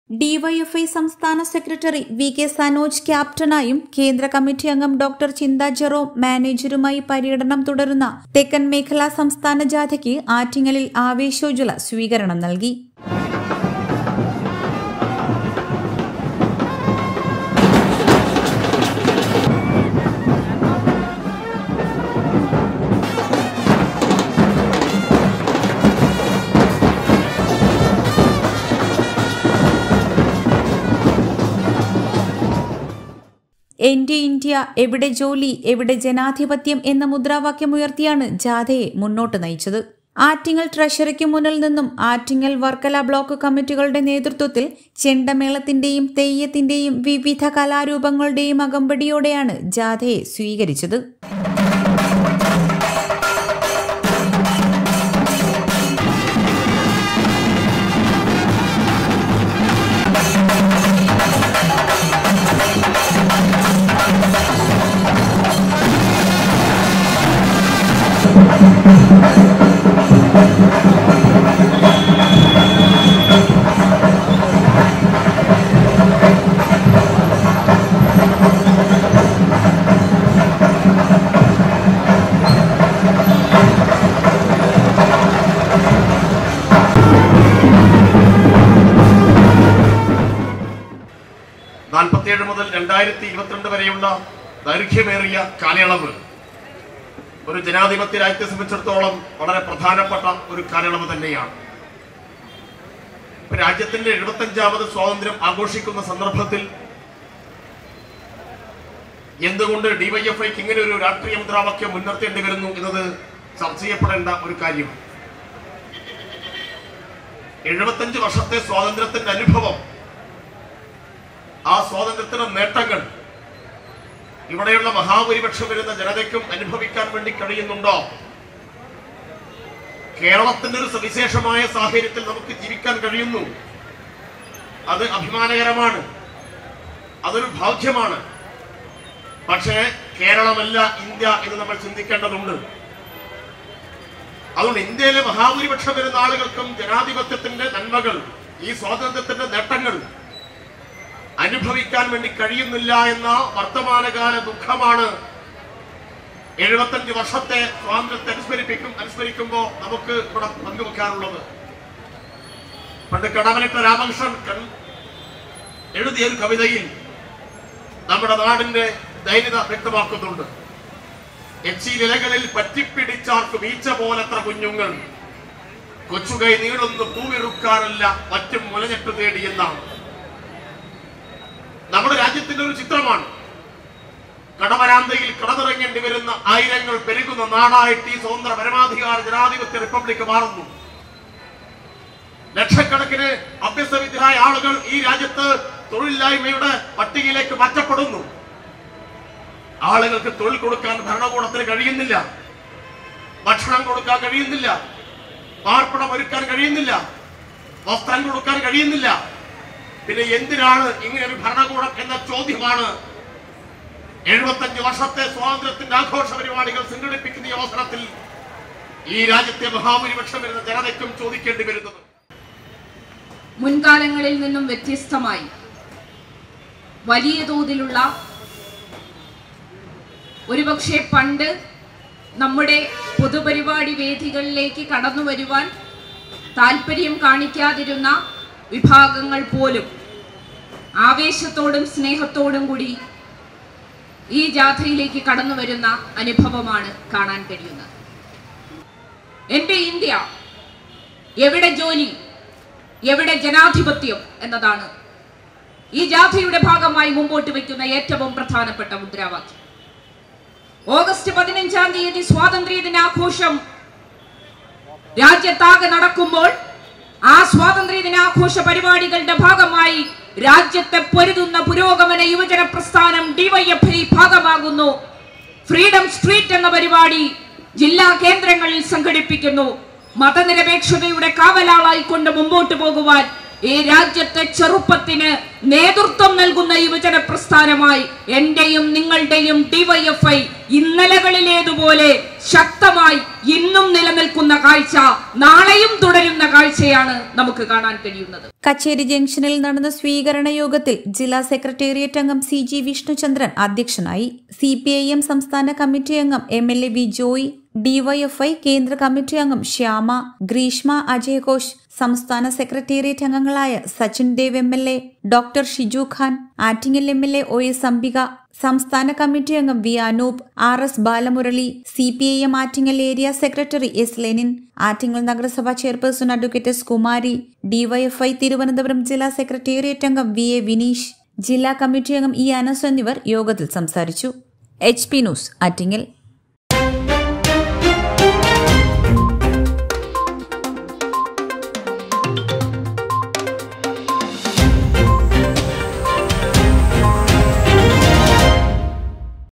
DYFI സംസ്ഥാന secretary V K Sanoj ക്യാപ്റ്റനായും കേന്ദ്ര കമ്മിറ്റി അംഗം ഡോക്ടർ ചിന്ത ജെറോം മാനേജറുമായി പര്യടനം തുടരുന്ന തെക്കൻ മേഖലാ സംസ്ഥാന ജാഥയ്ക്ക് ആറ്റിങ്ങലിൽ ആവേശോജ്വല സ്വീകരണം നൽകി എന്റെ ഇന്ത്യ എവിടെ ജോലി എവിടെ ജനാധിപത്യം എന്ന മുദ്രാവാക്യമുയർത്തിയാണ് ജാഥയെ മുന്നോട്ട് നയിച്ചത് ആറ്റിങ്ങൽ ട്രഷറിക്ക് മുന്നിൽ നിന്നും ആറ്റിങ്ങൽ വർക്കല ബ്ലോക്ക് കമ്മിറ്റികളുടെ നേതൃത്വത്തിൽ ചെണ്ടമേളത്തിന്റെയും തെയ്യത്തിന്റെയും വിവിധ കലാരൂപങ്ങളുടെയും അകമ്പടിയോടെയാണ് ജാഥയെ സ്വീകരിച്ചത് നാൽപ്പത്തിയേഴ് മുതൽ രണ്ടായിരത്തി ഇരുപത്തിരണ്ട് വരെയുള്ള ദൈർഘ്യമേറിയ കാലയളവ് ഒരു ജനാധിപത്യ രാജ്യത്തെ സംബന്ധിച്ചിടത്തോളം വളരെ പ്രധാനപ്പെട്ട ഒരു കാലയളവ് തന്നെയാണ് ഇപ്പൊ രാജ്യത്തിന്റെ എഴുപത്തഞ്ചാമത് സ്വാതന്ത്ര്യം ആഘോഷിക്കുന്ന സന്ദർഭത്തിൽ എന്തുകൊണ്ട് ഡിവൈഎഫ്ഐക്ക് ഇങ്ങനെ ഒരു രാഷ്ട്രീയ മുദ്രാവാക്യം മുൻനിർത്തേണ്ടി വരുന്നു എന്നത് ചർച്ച ചെയ്യപ്പെടേണ്ട ഒരു കാര്യം എഴുപത്തഞ്ച് വർഷത്തെ സ്വാതന്ത്ര്യത്തിന്റെ അനുഭവം ആ സ്വാതന്ത്ര്യത്തിന്റെ നേട്ടങ്ങൾ ഇവിടെയുള്ള മഹാഭൂരിപക്ഷം വരുന്ന ജനതയ്ക്കും അനുഭവിക്കാൻ വേണ്ടി കഴിയുന്നുണ്ടോ കേരളത്തിന്റെ ഒരു സവിശേഷമായ സാഹചര്യത്തിൽ നമുക്ക് ജീവിക്കാൻ കഴിയുന്നു അത് അഭിമാനകരമാണ് അതൊരു ഭാഗ്യമാണ് പക്ഷേ കേരളമല്ല ഇന്ത്യ എന്ന് നമ്മൾ ചിന്തിക്കേണ്ടതുണ്ട് അതുകൊണ്ട് ഇന്ത്യയിലെ മഹാഭൂരിപക്ഷം വരുന്ന ആളുകൾക്കും ജനാധിപത്യത്തിന്റെ നന്മകൾ ഈ സ്വാതന്ത്ര്യത്തിന്റെ നേട്ടങ്ങൾ അനുഭവിക്കാൻ വേണ്ടി കഴിയുന്നില്ല എന്ന വർത്തമാനകാല ദുഃഖമാണ് എഴുപത്തഞ്ച് വർഷത്തെ സ്വാതന്ത്ര്യത്തെ അനുസ്മരിപ്പിക്കും അനുസ്മരിക്കുമ്പോൾ നമുക്ക് ഇവിടെ പങ്കുവെക്കാനുള്ളത് പണ്ട് കടമനിട്ട രാമകൃഷ്ണൻ കൺ- എഴുതിയ ഒരു കവിതയിൽ നമ്മുടെ നാടിന്റെ ദൈന്യത വ്യക്തമാക്കുന്നുണ്ട് എച്ചിലിലകളിൽ പറ്റിപ്പിടിച്ചാർക്ക് വീച്ച പോലത്ര കുഞ്ഞുങ്ങൾ കൊച്ചുകൈ നീളുന്നു പൂവിറുക്കാനല്ല മറ്റും മുലഞ്ഞെട്ട് തേടിയെന്നാണ് നമ്മുടെ രാജ്യത്തിന്റെ ഒരു ചിത്രമാണ് കടവരാന്തയിൽ കടന്നിറങ്ങേണ്ടി വരുന്ന ആയിരങ്ങൾ പെരുകുന്ന നാടായിട്ട് ഈ സ്വതന്ത്ര പരമാധികാര ജനാധിപത്യ റിപ്പബ്ലിക് മാറുന്നു ലക്ഷക്കണക്കിന് അഭ്യസ്തവിദ്യരായ ആളുകൾ ഈ രാജ്യത്ത് തൊഴിലില്ലായ്മയുടെ പട്ടികയിലേക്ക് മാറ്റപ്പെടുന്നു ആളുകൾക്ക് തൊഴിൽ കൊടുക്കാൻ ഭരണകൂടത്തിന് കഴിയുന്നില്ല ഭക്ഷണം കൊടുക്കാൻ കഴിയുന്നില്ല പാർപ്പിടം ഒരുക്കാൻ കഴിയുന്നില്ല വസ്ത്രം കൊടുക്കാൻ കഴിയുന്നില്ല പിന്നെ എന്തിനാണ് ഇങ്ങനെ ഒരു ഭരണകൂടം എന്ന ചോദ്യമാണ് എഴുപത്തഞ്ച് വർഷത്തെ സ്വാതന്ത്ര്യത്തിന്റെ ആഘോഷ പരിപാടികൾ സംഘടിപ്പിക്കുന്ന ഈ അവസരത്തിൽ ഈ രാജ്യത്തെ മഹാഭൂരിപക്ഷം വരുന്ന ജനതയ്ക്കും ചോദിക്കേണ്ടി വരുന്നത് മുൻകാലങ്ങളിൽ നിന്നും വ്യത്യസ്തമായി വലിയ തോതിലുള്ള ഒരുപക്ഷെ പണ്ട് നമ്മുടെ പൊതുപരിപാടി വേദികളിലേക്ക് കടന്നു വരുവാൻ താല്പര്യം കാണിക്കാതിരുന്ന വിഭാഗങ്ങൾ പോലും ആവേശത്തോടും സ്നേഹത്തോടും കൂടി ഈ ജാഥയിലേക്ക് കടന്നു വരുന്ന അനുഭവമാണ് കാണാൻ കഴിയുന്നത് എൻ്റെ ഇന്ത്യ എവിടെ ജോലി എവിടെ ജനാധിപത്യം എന്നതാണ് ഈ ജാഥയുടെ ഭാഗമായി മുമ്പോട്ട് വയ്ക്കുന്ന ഏറ്റവും പ്രധാനപ്പെട്ട മുദ്രാവാക്യം ഓഗസ്റ്റ് പതിനഞ്ചാം തീയതി സ്വാതന്ത്ര്യ ദിനാഘോഷം രാജ്യത്താകെ നടക്കുമ്പോൾ ആ സ്വാതന്ത്ര്യ ദിനാഘോഷ പരിപാടികളുടെ ഭാഗമായി രാജ്യത്തെ പൊരുതുന്ന പുരോഗമന യുവജന പ്രസ്ഥാനം ഡിവൈഎഫ്ഐ ഭാഗമാകുന്നു ഫ്രീഡം സ്ട്രീറ്റ് എന്ന പരിപാടി ജില്ലാ കേന്ദ്രങ്ങളിൽ സംഘടിപ്പിക്കുന്നു മതനിരപേക്ഷതയുടെ കാവലാളായി കൊണ്ട് മുമ്പോട്ട് പോകുവാൻ ഈ രാജ്യത്തെ ചെറുപ്പത്തിന് നേതൃത്വം നൽകുന്ന യുവജന പ്രസ്ഥാനമായി എന്റെയും നിങ്ങളുടെയും ഡിവൈഎഫ്ഐ ഇന്നലകളിലേതുപോലെ ശക്തമായി ഇന്നും നിലനിൽക്കുന്ന കാഴ്ച നാളെയും തുടരുന്ന കാഴ്ചയാണ് നമുക്ക് കാണാൻ കഴിയുന്നത് കച്ചേരി ജംഗ്ഷനിൽ നടന്ന സ്വീകരണ യോഗത്തിൽ ജില്ലാ സെക്രട്ടേറിയറ്റ് അംഗം സി ജി വിഷ്ണുചന്ദ്രൻ അധ്യക്ഷനായി സി പി ഐ എം സംസ്ഥാന കമ്മിറ്റി അംഗം M L A V Joy DYFI കേന്ദ്ര കമ്മിറ്റി അംഗം ശ്യാമ ഗ്രീഷ്മ അജയഘോഷ് സംസ്ഥാന സെക്രട്ടേറിയറ്റ് അംഗങ്ങളായ Sachin Dev M L A doctor Shiju Khan Attingal M L A O S Ambika സംസ്ഥാന കമ്മിറ്റി അംഗം V Anoop R S Balamurali C P I M Attingal area secretary S Lenin Attingal നഗരസഭ chairperson advocate S Kumari DYFI Thiruvananthapuram ജില്ലാ secretariat അംഗം വി എ വിനീഷ് ജില്ലാ കമ്മിറ്റി അംഗം ഇ അനസ് എന്നിവർ യോഗത്തിൽ സംസാരിച്ചു എച്ച് പി ന്യൂസ് ആറ്റിങ്ങൽ